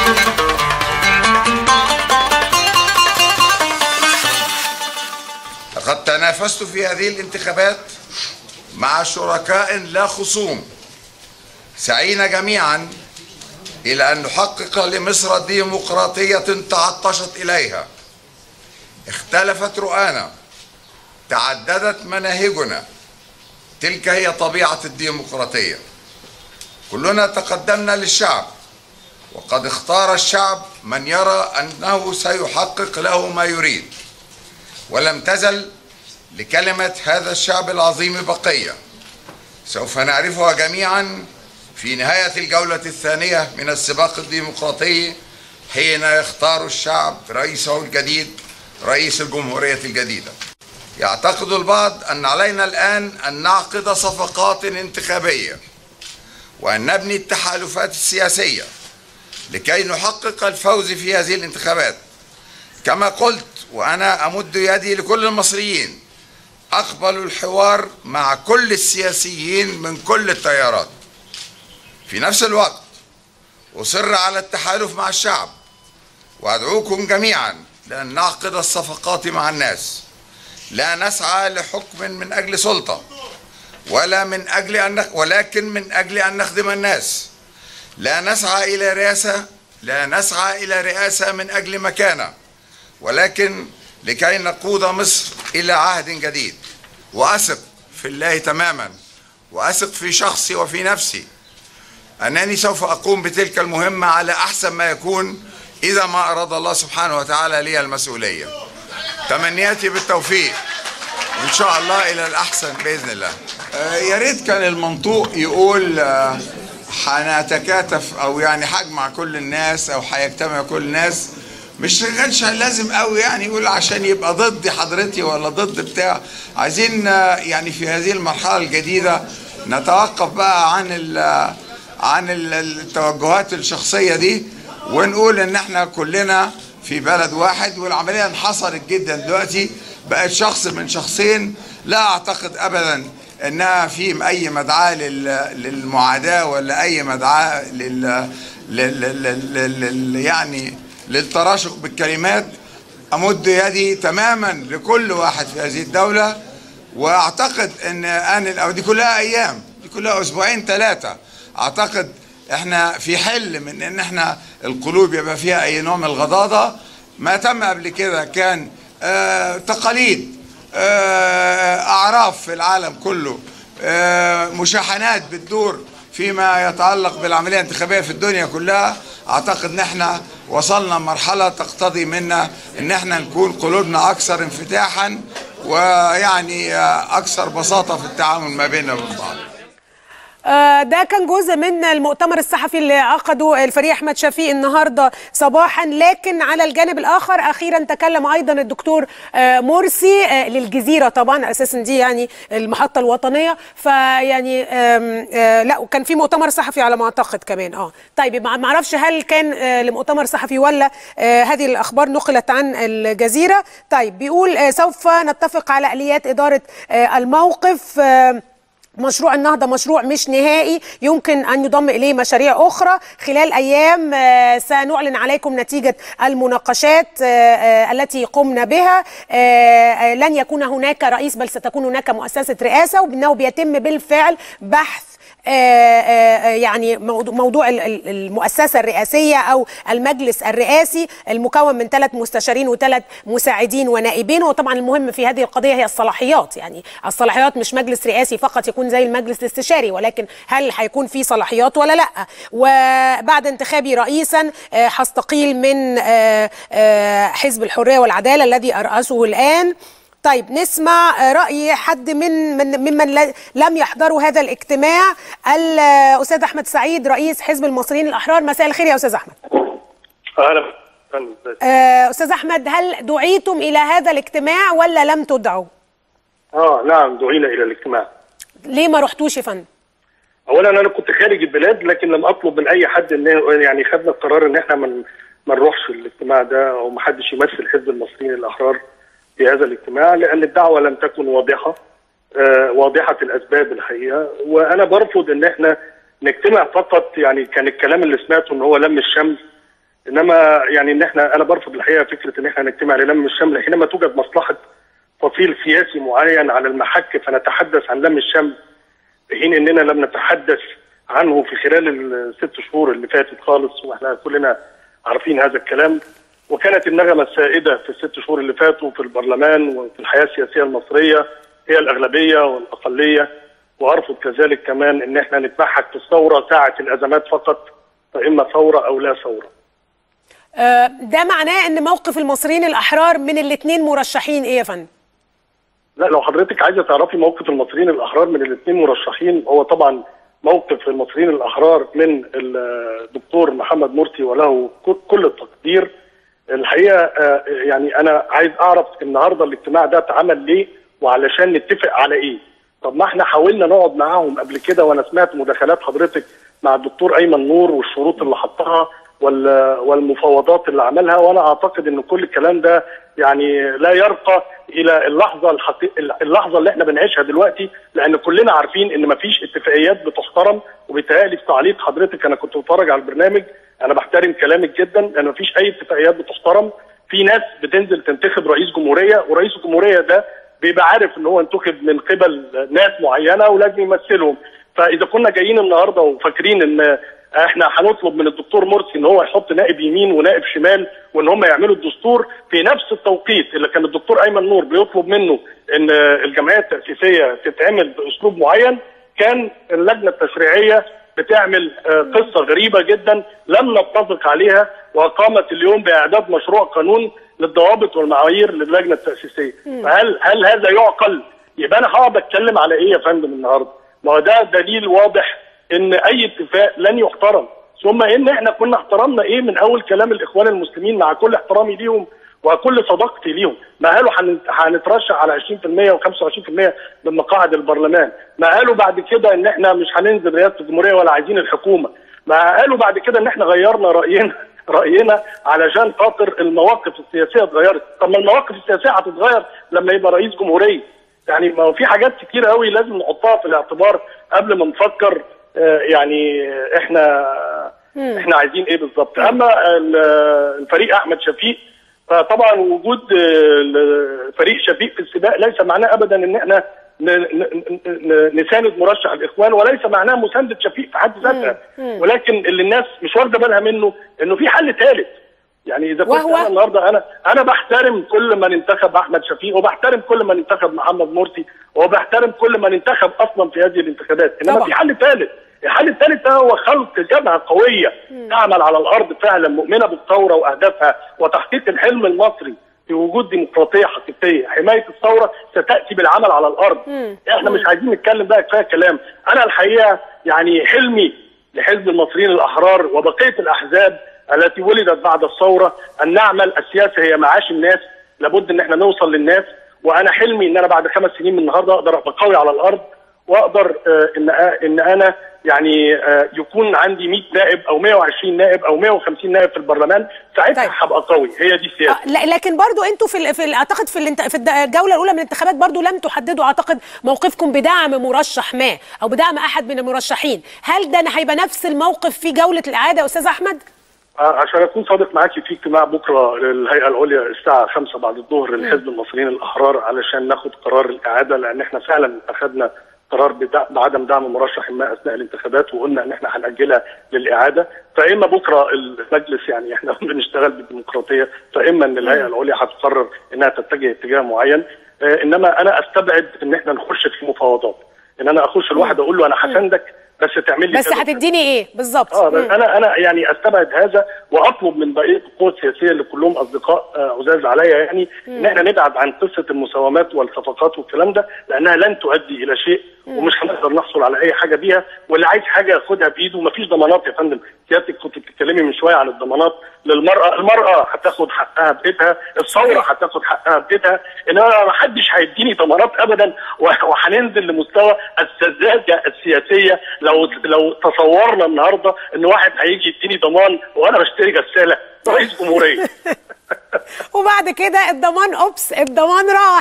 لقد تنافست في هذه الانتخابات مع شركاء لا خصوم سعينا جميعا إلى أن نحقق لمصر ديمقراطية تعطشت إليها اختلفت رؤانا تعددت مناهجنا تلك هي طبيعة الديمقراطية كلنا تقدمنا للشعب وقد اختار الشعب من يرى أنه سيحقق له ما يريد ولم تزل لكلمة هذا الشعب العظيم بقية سوف نعرفها جميعا في نهاية الجولة الثانية من السباق الديمقراطي حين يختار الشعب رئيسه الجديد رئيس الجمهورية الجديدة يعتقد البعض أن علينا الآن أن نعقد صفقات انتخابية وأن نبني التحالفات السياسية لكي نحقق الفوز في هذه الانتخابات كما قلت وأنا أمد يدي لكل المصريين أقبل الحوار مع كل السياسيين من كل التيارات في نفس الوقت أصر على التحالف مع الشعب وأدعوكم جميعا لأن نعقد الصفقات مع الناس لا نسعى لحكم من أجل سلطة ولا من أجل أن نخ... ولكن من أجل أن نخدم الناس لا نسعى إلى رئاسة لا نسعى إلى رئاسة من أجل مكانة ولكن لكي نقود مصر إلى عهد جديد وأثق في الله تماما وأثق في شخصي وفي نفسي أنني سوف أقوم بتلك المهمة على أحسن ما يكون إذا ما أراد الله سبحانه وتعالى لي المسؤولية تمنياتي بالتوفيق وإن شاء الله إلى الأحسن بإذن الله آه يا ريت كان المنطوق يقول آه هنتكاتف أو يعني هجمع كل الناس أو هيجتمع كل الناس مش كانش لازم قوي يعني يقول عشان يبقى ضد حضرتي ولا ضد بتاع عايزين آه يعني في هذه المرحلة الجديدة نتوقف بقى عن ال عن التوجهات الشخصية دي ونقول ان احنا كلنا في بلد واحد والعملية انحصرت جدا دلوقتي بقت شخص من شخصين لا اعتقد ابدا انها في اي مدعاة للمعاداة ولا اي مدعاة لل, لل... لل... لل... يعني للتراشق بالكلمات امد يدي تماما لكل واحد في هذه الدولة واعتقد ان ان او دي كلها ايام دي كلها اسبوعين ثلاثة اعتقد احنا في حل من ان احنا القلوب يبقى فيها اي نوع من الغضاضة ما تم قبل كده كان آه تقاليد آه اعراف في العالم كله آه مشاحنات بتدور فيما يتعلق بالعملية الانتخابية في الدنيا كلها اعتقد ان احنا وصلنا مرحلة تقتضي منا ان احنا نكون قلوبنا اكثر انفتاحا ويعني اكثر بساطة في التعامل ما بيننا وبين بعض ده كان جزء من المؤتمر الصحفي اللي عقده الفريق احمد شفيق النهارده صباحا لكن على الجانب الاخر اخيرا تكلم ايضا الدكتور مرسي للجزيره طبعا اساسا دي يعني المحطه الوطنيه فيعني لا وكان في مؤتمر صحفي على ما اعتقد كمان اه طيب ما اعرفش هل كان لمؤتمر صحفي ولا هذه الاخبار نقلت عن الجزيره طيب بيقول سوف نتفق على اليات اداره الموقف مشروع النهضه مشروع مش نهائي يمكن ان يضم اليه مشاريع اخرى خلال ايام سنعلن عليكم نتيجه المناقشات التي قمنا بها لن يكون هناك رئيس بل ستكون هناك مؤسسه رئاسه وانه بيتم بالفعل بحث يعني موضوع المؤسسة الرئاسية أو المجلس الرئاسي المكون من ثلاث مستشارين وثلاث مساعدين ونائبين وطبعا المهم في هذه القضية هي الصلاحيات يعني الصلاحيات مش مجلس رئاسي فقط يكون زي المجلس الاستشاري ولكن هل هيكون في صلاحيات ولا لا وبعد انتخابي رئيسا هستقيل من حزب الحرية والعدالة الذي أرأسه الآن طيب نسمع رأي حد من من ممن لم يحضروا هذا الاجتماع الأستاذ أحمد سعيد رئيس حزب المصريين الأحرار مساء الخير يا أستاذ أحمد أهلا أستاذ أحمد هل دعيتم إلى هذا الاجتماع ولا لم تدعوا؟ آه نعم دعينا إلى الاجتماع ليه ما رحتوش يا فندم؟ أولا أنا كنت خارج البلاد لكن لم أطلب من أي حد إن يعني خدنا القرار إن إحنا من ما نروحش الاجتماع ده أو ما حدش يمثل حزب المصريين الأحرار في هذا الاجتماع لان الدعوه لم تكن واضحه آه واضحه الاسباب الحقيقه وانا برفض ان احنا نجتمع فقط يعني كان الكلام اللي سمعته ان هو لم الشمل انما يعني ان احنا انا برفض الحقيقه فكره ان احنا نجتمع للم الشمل حينما توجد مصلحه فصيل سياسي معين على المحك فنتحدث عن لم الشمل في حين اننا لم نتحدث عنه في خلال الست شهور اللي فاتت خالص واحنا كلنا عارفين هذا الكلام وكانت النغمه السائده في الست شهور اللي فاتوا في البرلمان وفي الحياه السياسيه المصريه هي الاغلبيه والاقليه وارفض كذلك كمان ان احنا نتمحك في الثوره ساعه الازمات فقط فاما ثوره او لا ثوره. آه، ده معناه ان موقف المصريين الاحرار من الاثنين مرشحين ايه يا فندم؟ لا لو حضرتك عايزه تعرفي موقف المصريين الاحرار من الاثنين مرشحين هو طبعا موقف المصريين الاحرار من الدكتور محمد مرسي وله كل التقدير الحقيقه آه، يعني انا عايز اعرف النهارده الاجتماع ده اتعمل ليه وعلشان نتفق على ايه طب ما احنا حاولنا نقعد معاهم قبل كده وانا سمعت مداخلات حضرتك مع الدكتور ايمن نور والشروط اللي حطها وال- والمفاوضات اللي عملها وانا اعتقد ان كل الكلام ده يعني لا يرقى الى اللحظه الحقي... اللحظه اللي احنا بنعيشها دلوقتي لان كلنا عارفين ان مفيش اتفاقيات بتحترم وبالتالي في تعليق حضرتك انا كنت بتفرج على البرنامج انا بحترم كلامك جدا لان مفيش اي اتفاقيات بتحترم في ناس بتنزل تنتخب رئيس جمهوريه ورئيس الجمهوريه ده بيبقى عارف ان هو انتخب من قبل ناس معينه ولازم يمثلهم فاذا كنا جايين النهارده وفاكرين ان احنا هنطلب من الدكتور مرسي ان هو يحط نائب يمين ونائب شمال وان هم يعملوا الدستور في نفس التوقيت اللي كان الدكتور ايمن نور بيطلب منه ان الجمعيه التاسيسيه تتعمل باسلوب معين كان اللجنه التشريعيه بتعمل آه، قصه غريبه جدا لم نتفق عليها وقامت اليوم باعداد مشروع قانون للضوابط والمعايير للجنه التاسيسيه فهل هل هذا يعقل يبقى انا هقعد اتكلم على ايه يا فندم النهارده ما هو ده دليل واضح ان اي اتفاق لن يحترم ثم ان احنا كنا احترمنا ايه من اول كلام الاخوان المسلمين مع كل احترامي ليهم وكل صداقتي ليهم ما قالوا هن- هنترشح على 20% و25% من مقاعد البرلمان ما قالوا بعد كده ان احنا مش هننزل رئاسه الجمهوريه ولا عايزين الحكومه ما قالوا بعد كده ان احنا غيرنا راينا راينا علشان خاطر المواقف السياسيه اتغيرت طب ما المواقف السياسيه هتتغير لما يبقى رئيس جمهوريه يعني ما هو في حاجات كتير قوي لازم نحطها في الاعتبار قبل ما نفكر آه، يعني احنا احنا عايزين ايه بالظبط اما ال- الفريق احمد شفيق فطبعا وجود آه، فريق شفيق في السباق ليس معناه ابدا ان احنا ن- ن- ن- نساند مرشح الاخوان وليس معناه مسانده شفيق في حد ذاتها ولكن اللي الناس مش واخده بالها منه انه في حل ثالث يعني اذا كنت وهو؟ انا النهارده انا انا بحترم كل من انتخب احمد شفيق وبحترم كل من انتخب محمد مرسي وبحترم كل من انتخب اصلا في هذه الانتخابات انما طبعا. في حل ثالث الحل الثالث ده هو خلق جبهه قويه تعمل على الارض فعلا مؤمنه بالثوره واهدافها وتحقيق الحلم المصري في وجود ديمقراطيه حقيقيه، حمايه الثوره ستاتي بالعمل على الارض. احنا مش عايزين نتكلم بقى كفايه كلام، انا الحقيقه يعني حلمي لحزب المصريين الاحرار وبقيه الاحزاب التي ولدت بعد الثوره ان نعمل السياسه هي معاش الناس، لابد ان احنا نوصل للناس وانا حلمي ان انا بعد خمس سنين من النهارده اقدر ابقى قوي على الارض واقدر آه، ان آه، ان انا يعني آه، يكون عندي 100 نائب او 120 نائب او 150 نائب في البرلمان ساعتها طيب. هبقى قوي هي دي السياسه آه، لا- لكن برضو انتوا في ال- في ال- اعتقد في الانت- في الد- الجوله الاولى من الانتخابات برضو لم تحددوا اعتقد موقفكم بدعم مرشح ما او بدعم احد من المرشحين هل ده هيبقى نفس الموقف في جوله الاعاده يا استاذ احمد آه، عشان اكون صادق معاكي في اجتماع بكره للهيئه العليا الساعه 5 بعد الظهر لحزب المصريين الاحرار علشان ناخد قرار الاعاده لان احنا فعلا اخذنا قرار بدع- بعدم دعم مرشح ما اثناء الانتخابات وقلنا ان احنا هناجلها للاعاده فاما بكره المجلس يعني احنا بنشتغل بالديمقراطيه فاما ان الهيئه العليا هتقرر انها تتجه اتجاه معين آه، انما انا استبعد ان احنا نخش في مفاوضات ان انا اخش الواحد اقول له انا هساندك بس تعمل لي بس كذا هتديني ايه بالظبط اه بس مم. انا انا يعني استبعد هذا واطلب من بقيه القوى السياسيه اللي كلهم اصدقاء آه، عزاز عليا يعني ان احنا نبعد عن قصه المساومات والصفقات والكلام ده لانها لن تؤدي الى شيء ومش هنقدر نحصل على اي حاجه بيها واللي عايز حاجه ياخدها بايده ومفيش ضمانات يا فندم سيادتك كنت بتتكلمي من شويه عن الضمانات للمراه المراه هتاخد حقها بايدها الثوره هتاخد حقها بايدها انما ما حدش هيديني ضمانات ابدا وهننزل لمستوى السذاجه السياسيه لو لو تصورنا النهارده ان واحد هيجي يديني ضمان وانا بشتري غساله رئيس جمهوريه وبعد كده الضمان اوبس الضمان راح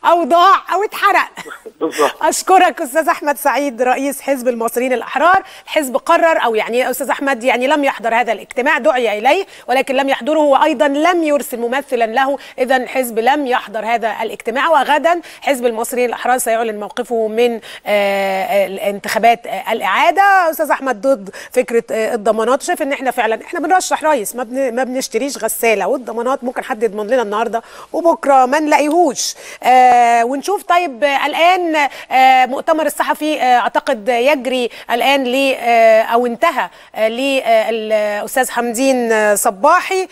او ضاع او اتحرق بالظبط اشكرك استاذ احمد سعيد رئيس حزب المصريين الاحرار الحزب قرر او يعني استاذ احمد يعني لم يحضر هذا الاجتماع دعي اليه ولكن لم يحضره وايضا لم يرسل ممثلا له اذا الحزب لم يحضر هذا الاجتماع وغدا حزب المصريين الاحرار سيعلن موقفه من آه، الانتخابات آه، الاعاده استاذ احمد ضد فكره آه، الضمانات شايف ان احنا فعلا احنا بنرشح رئيس ما بن- ما بنشتريش غساله والضمانات ممكن حد يضمن لنا النهارده وبكره ما نلاقيهوش آه ونشوف طيب آه، الان آه مؤتمر الصحفي آه اعتقد يجري الان ل آه او انتهى آه للاستاذ حمدين آه، صباحي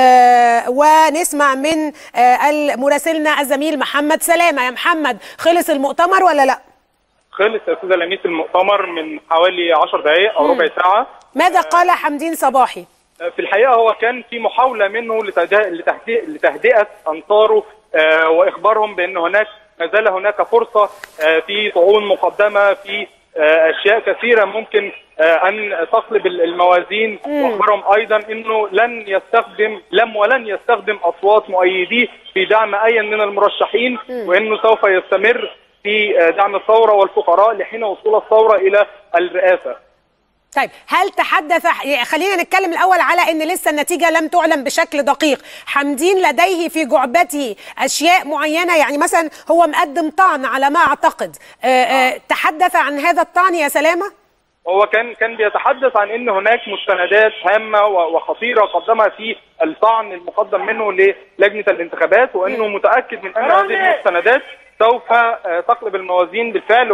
آه ونسمع من آه مراسلنا الزميل محمد سلامه يا محمد خلص المؤتمر ولا لا؟ خلص يا استاذه لميس المؤتمر من حوالي 10 دقائق او ربع ساعه ماذا قال حمدين صباحي؟ في الحقيقه هو كان في محاوله منه لتهدئه لتهدئه, لتهدئة انصاره آه، واخبارهم بان هناك ما زال هناك فرصه آه، في طعون مقدمه في آه، اشياء كثيره ممكن آه، ان تقلب ال- الموازين واخبرهم ايضا انه لن يستخدم لم ولن يستخدم اصوات مؤيديه في دعم اي من المرشحين وانه سوف يستمر في آه، دعم الثوره والفقراء لحين وصول الثوره الى الرئاسه طيب هل تحدث يعني خلينا نتكلم الاول على ان لسه النتيجه لم تعلن بشكل دقيق حمدين لديه في جعبته اشياء معينه يعني مثلا هو مقدم طعن على ما اعتقد آه آه تحدث عن هذا الطعن يا سلامه هو كان كان بيتحدث عن ان هناك مستندات هامه و- وخطيره قدمها في الطعن المقدم منه للجنه الانتخابات وانه متاكد من ان هذه المستندات سوف آه، تقلب الموازين بالفعل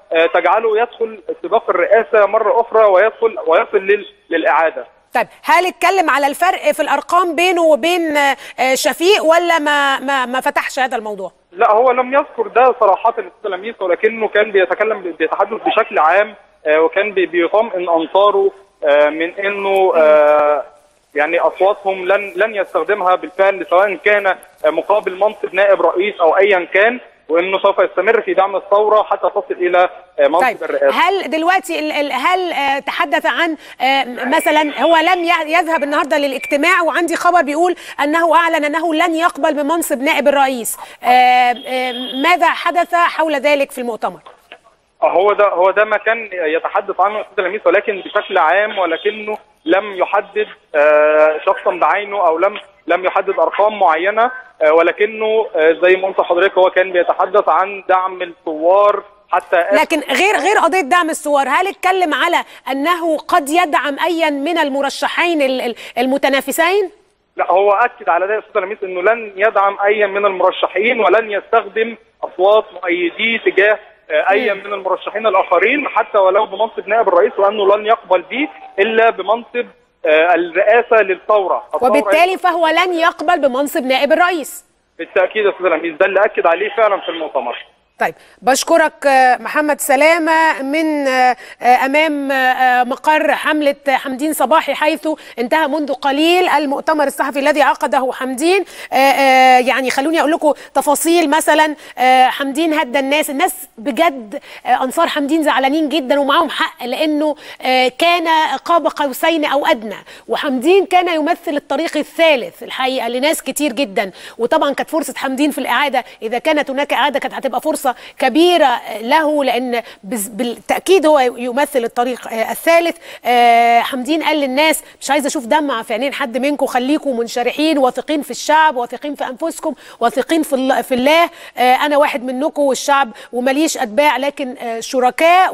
وتجعله يدخل سباق الرئاسه مره اخرى ويدخل ويصل لل- للاعاده. طيب هل اتكلم على الفرق في الارقام بينه وبين آه آه، شفيق ولا ما ما ما فتحش هذا الموضوع لا هو لم يذكر ده صراحة للأستاذ لميس ولكنه كان بيتكلم بيتحدث بشكل عام آه، وكان بي- بيطمئن أنصاره آه، من إنه آه، يعني أصواتهم لن لن يستخدمها بالفعل سواء كان آه، مقابل منصب نائب رئيس أو أيا كان وإنه سوف يستمر في دعم الثورة حتى تصل إلى آه، منصب طيب الرئاسة. هل دلوقتي ال- ال- هل آه، تحدث عن آه، مثلا هو لم ي- يذهب النهارده للاجتماع وعندي خبر بيقول انه اعلن انه لن يقبل بمنصب نائب الرئيس آه، آه، ماذا حدث حول ذلك في المؤتمر آه، هو ده هو ده ما كان يتحدث عنه الاستاذ لميس ولكن بشكل عام ولكنه لم يحدد آه، شخصا بعينه او لم لم يحدد ارقام معينه آه، ولكنه آه، زي ما قلت لحضرتك هو كان بيتحدث عن دعم الثوار حتى آخر لكن غير غير قضيه دعم الثوار هل اتكلم على انه قد يدعم ايا من المرشحين ال- ال- المتنافسين لا هو اكد على ده يا استاذ لميس انه لن يدعم اي من المرشحين ولن يستخدم اصوات مؤيديه تجاه آه، اي من المرشحين الاخرين حتى ولو بمنصب نائب الرئيس وانه لن يقبل به الا بمنصب آه، الرئاسه للثوره الثورة وبالتالي فهو لن يقبل بمنصب نائب الرئيس بالتاكيد يا استاذ لميس ده اللي اكد عليه فعلا في المؤتمر طيب بشكرك آه، محمد سلامة من آه، آه، أمام آه، مقر حملة حمدين صباحي حيث انتهى منذ قليل المؤتمر الصحفي الذي عقده حمدين آه، آه، يعني خلوني أقول لكم تفاصيل مثلا آه، حمدين هدى الناس الناس بجد آه، أنصار حمدين زعلانين جدا ومعاهم حق لأنه آه، كان قاب قوسين أو أدنى وحمدين كان يمثل الطريق الثالث الحقيقة لناس كتير جدا وطبعا كانت فرصة حمدين في الإعادة إذا كانت هناك إعادة كانت هتبقى فرصة كبيرة له لأن بز- بالتأكيد هو يمثل الطريق آه، الثالث آه، حمدين قال للناس مش عايز أشوف دمعة في عينين حد منكم خليكم منشرحين واثقين في الشعب واثقين في أنفسكم واثقين في الله, في الله آه، أنا واحد منكم والشعب ومليش أتباع لكن آه، شركاء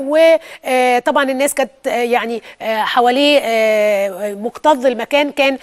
وطبعا الناس كانت آه، يعني آه، حواليه آه، مكتظ المكان كان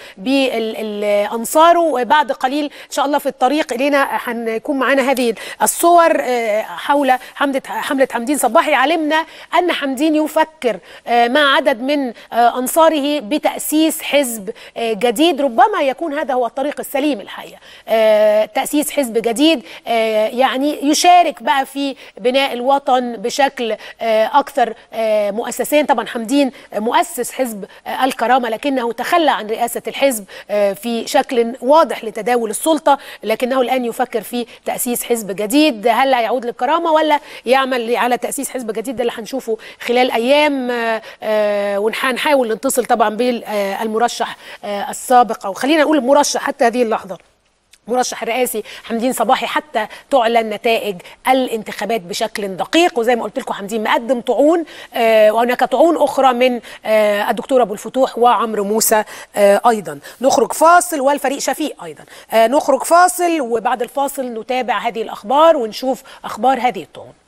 بأنصاره وبعد قليل إن شاء الله في الطريق إلينا هنكون معانا هذه الصور آه، حول حملة حملة حمدين صباحي علمنا أن حمدين يفكر آه، مع عدد من آه، أنصاره بتأسيس حزب آه، جديد ربما يكون هذا هو الطريق السليم الحقيقة آه، تأسيس حزب جديد آه، يعني يشارك بقى في بناء الوطن بشكل آه، أكثر آه، مؤسسين طبعا حمدين مؤسس حزب آه، الكرامة لكنه تخلى عن رئاسة الحزب آه، في شكل واضح لتداول السلطة لكنه الآن يفكر في تأسيس حزب جديد هل هيعود للكرامة ولا يعمل على تأسيس حزب جديد ده اللي هنشوفه خلال أيام آه، آه، وهنحاول نتصل طبعا بالمرشح السابق أو خلينا نقول المرشح حتى هذه اللحظة مرشح الرئاسي حمدين صباحي حتى تعلن نتائج الانتخابات بشكل دقيق وزي ما قلت لكم حمدين مقدم طعون آه وهناك طعون اخرى من آه الدكتور ابو الفتوح وعمرو موسى آه ايضا نخرج فاصل والفريق شفيق ايضا آه نخرج فاصل وبعد الفاصل نتابع هذه الاخبار ونشوف اخبار هذه الطعون